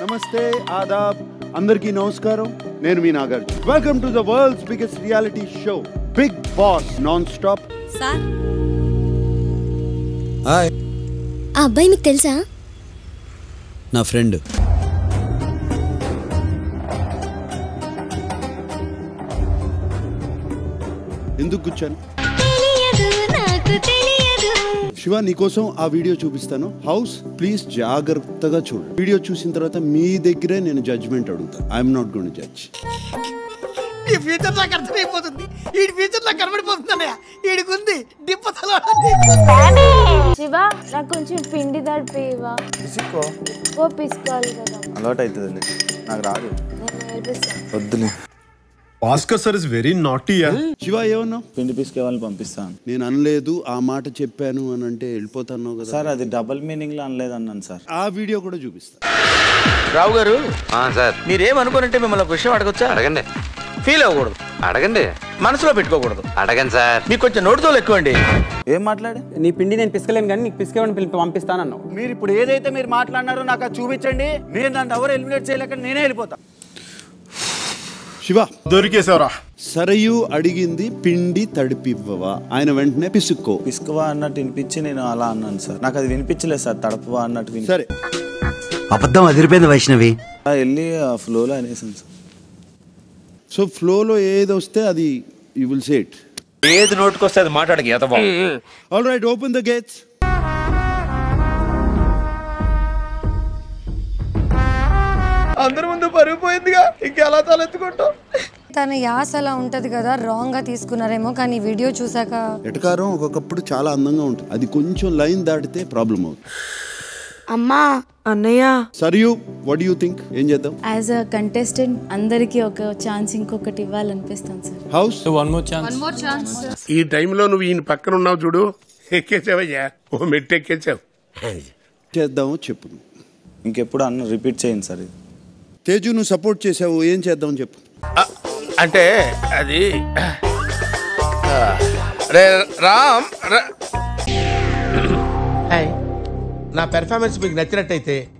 నమస్తే ఆదాబ్ అందరికీ నమస్కారం నేను మీ Nagarjuna welcome to the world's biggest reality show Bigg Boss non stop sir hi ఆ అబ్బాయి మీకు తెలుసా నా ఫ్రెండ్ ఎందుకు కూర్చాను శివ నీకోసం ఆ వీడియో చూపిస్తాను హౌస్ ప్లీజ్ జాగ్రత్తగా చూడు వీడియో చూసిన తర్వాత మీ దగ్గరే నేను జడ్జ్మెంట్ అడుగుతాను ఐఎమ్ నాట్ గోన్ జడ్జ్ ఈ ఫ్యూచర్ నాకు అర్థమైపోతుంది ఈ ఫ్యూచర్ నాకు కనబడిపోతుంది అన్నయ్య ఈడికుంది డిప్పతలో శివ నాకు కొంచెం పిండి తడిపివా పిసుకో ఓ పిసుకోవాలి కదా అలవాటు అవుతుంది నాకు రాదు నేను నేర్పిస్తాను వద్దులే Bhaskar sir is very naughty Shiva ఏమన్నావు పిండి పిసికే వాళ్ళని పంపిస్తాను నేను అనలేదు ఆ మాట చెప్పాను అని అంటే వెళ్ళిపోతాను కదా సార్ అది డబుల్ మీనింగ్ లో అనలేదు అన్నాను సార్ ఆ వీడియో కూడా చూపిస్తా రావు గారు సార్ మీరేమనుకోనంటే మిమ్మల్ని ఒక విషయం అడగొచ్చా అడగండి ఫీల్ అవ్వకూడదు అడగండి మనసులో పెట్టుకోకూడదు అడగండి సార్ మీకు కొంచెం నోటితో ఎక్కువండి ఏం మాట్లాడి నీ పిండి నేను పిసకలేను కానీ నీకు పిసికేవాడిని పిలిపి పంపిస్తానన్నావు మీరు ఇప్పుడు ఏదైతే మీరు మాట్లాడినారో నాకు అది చూపించండి నేను నన్ను ఎవరు ఎలిమినేట్ చేయలేక నేనే వెళ్ళిపోతా శివ దొరికేసావరా సరయు అడిగింది పిండి తడిపివ్వవా ఆయన వెంటనే పిసుక్కో పిసుకువా అన్నట్టు వినిపించి నేను అలా అన్నాను సార్ నాకు అది వినిపించలేదు సార్ తడపవా అన్నట్టు విని సరే అబద్ధం అదిరిపోయింది వైష్ణవి అలా వెళ్ళి ఆ ఫ్లోలో అనేసాను సార్ సో ఫ్లోలో ఏది వస్తే అది యూ విల్ సేట్ ఏది నోటుకొస్తే అది మాట్లాడక ఎతబా all right open the gates అందరి ముందు పరుగు పోయిందిగా ఇంకెలా తలెత్తుకుంటాం తన యాస అలా ఉంటది కదా రాంగ్ గా తీసుకున్నారేమో కానీ వీడియో చూసాక ఎటకారం ఒక్కొక్కప్పుడు చాలా అందంగా ఉంటుంది అది కొంచెం లైన్ దాటితే ప్రాబ్లం అవుతుంది అమ్మా అన్నయ్య సరియు వాట్ యూ థింక్ ఏం చేద్దాం యాజ్ అ కంటెస్టెంట్ అందరికి ఒక ఛాన్స్ ఇంకొకటి ఇవ్వాలనిపిస్తాను సార్ హౌస్ ఈ టైంలో నువ్వు ఈయన పక్కన ఉన్నావు చూడు ఎక్కేసావయ్యా ఓ మెట్టు ఎక్కేసావు చేద్దామో చెప్పు ఇంకెప్పుడు అన్న రిపీట్ చేయండి సార్ ఇది తేజు నువ్వు సపోర్ట్ చేసావు ఏం చేద్దాం చెప్పు అంటే అది రే రామ్ రా- నా పెర్ఫార్మెన్స్ మీకు నచ్చినట్టయితే